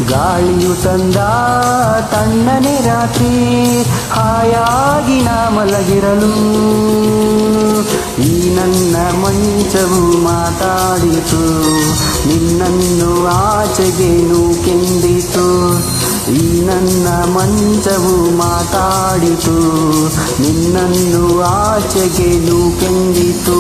ಗಾಳಿಯು ತಂದ ತಣ್ಣನೆ ರಾತ್ರಿ ಹಾಯಾಗಿ ನಾ ಮಲಗಿರಲು ಈ ನನ್ನ ಮಂಚವು ಮಾತಾಡಿತು ನಿನ್ನನ್ನು ಆಚೆಗೆ ನೂಕೆಂದಿತು ಈ ನನ್ನ ಮಂಚವು ಮಾತಾಡಿತು ನಿನ್ನನ್ನು ಆಚೆಗೆ ನೂಕೆಂದಿತು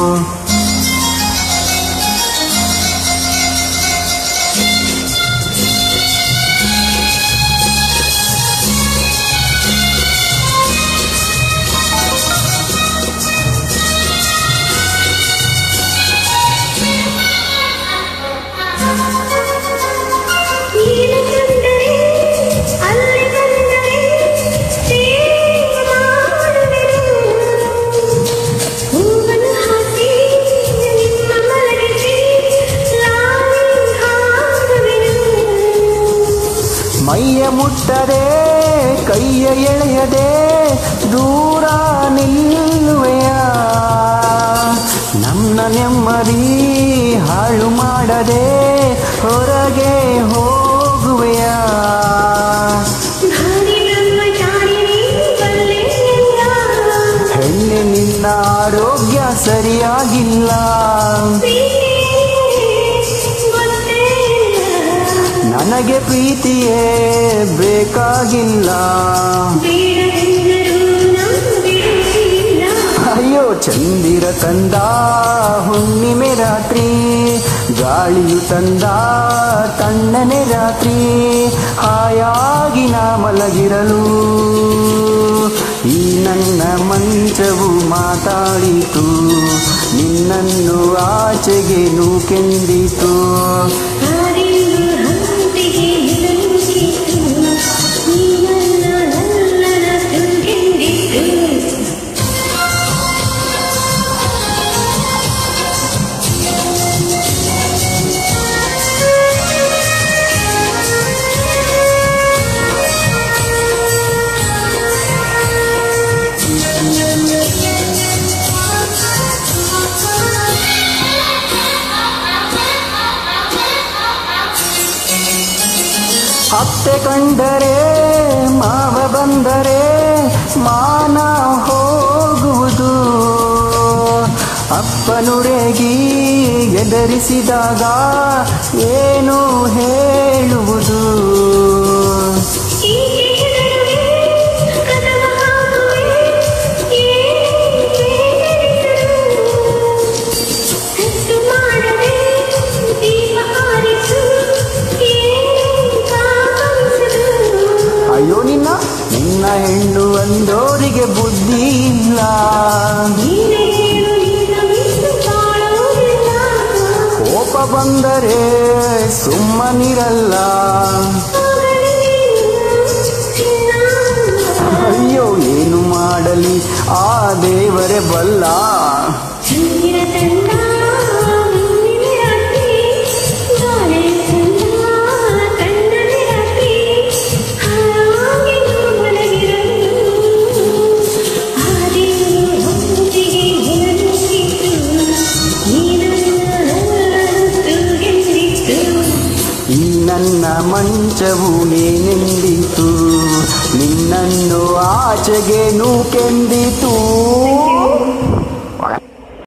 ನೀನು ಕಂಡರೆ ಅಲ್ಲಿ ಕಂಡರೆ ಪ್ರೇಮ ಮಾಡುವೆನು ಹೂವನ್ನು ಹಾಕಿ ನಿಮ್ಮ ಮಲಗಿಸಿ ಲಾಲಿ ಹಾಡುವೆನು ಮೈಯ ಮುಟ್ಟದೆ ಕೈಯ ಎಳೆಯದೆ ದೂರ ನಿಲ್ಲುವೆಯ ನಮ್ಮ ನೆಮ್ಮದಿ ಹಾಳು ಮಾಡದೆ ಹೊರಗೆ ಹೋಗುವೆಯ ಭಾರಿ ಬ್ರಹ್ಮಚಾರಿಣಿ ಬಲ್ಲೆಯಲ್ಲ ಹೆಣ್ಣೆ ನಿನ್ನ ಆರೋಗ್ಯ ಸರಿಯಾಗಿಲ್ಲ ನನಗೆ ಪ್ರೀತಿಯೇ ಬೇಕಾಗಿಲ್ಲ ಅಯ್ಯೋ ಚಂದಿರ ತಂದ ಹುಣ್ಣಿಮೆ ರಾತ್ರಿ ಗಾಳಿಯು ತಂದ ತಣ್ಣನೆ ರಾತ್ರಿ ಹಾಯಾಗಿ ನಾ ಮಲಗಿರಲು ಈ ನನ್ನ ಮಂಚವು ಮಾತಾಡಿತು ನಿನ್ನನ್ನು ಆಚೆಗೆ ನೂಕೆಂದಿತು ಅತ್ತೆ ಕಂಡರೆ ಮಾವ ಬಂದರೆ ಮಾನ ಹೋಗುವುದು ಅಪ್ಪನುರೆಗಿ ಎದರಿಸಿದಾಗ ಏನು ಹೇಳುವುದು ಅಯ್ಯೋ ನಿನ್ನ ನಿನ್ನ ಹೆಣ್ಣು ಅಂದೋರಿಗೆ ಬುದ್ಧಿ ಇಲ್ಲ ಕೋಪ ಬಂದರೆ ಸುಮ್ಮನಿರಲ್ಲ ಅಯ್ಯೋ ಏನು ಮಾಡಲಿ ಆ ದೇವರೇ ಬಲ್ಲ ಚಂದಿರ ತಂದ ಹುಣ್ಣಿಮೆ ರಾತ್ರಿ ಗಾಳಿ ತಂದ ತಣ್ಣನೆ ರಾತ್ರಿ ಹಾಗೆ ಮಲಗಿರಲು ಆ ದೇವರು ಹೊತ್ತಿಗೆ ನೆನಪಿತ್ತು ನೀನನ್ನು ಗೆದ್ದಿತ್ತು ಈ ನನ್ನ ಮಂಚವು ನೀನೆಂದಿತು ನಿನ್ನನ್ನು ಆಚೆಗೆ ನೂಕೆಂದಿತು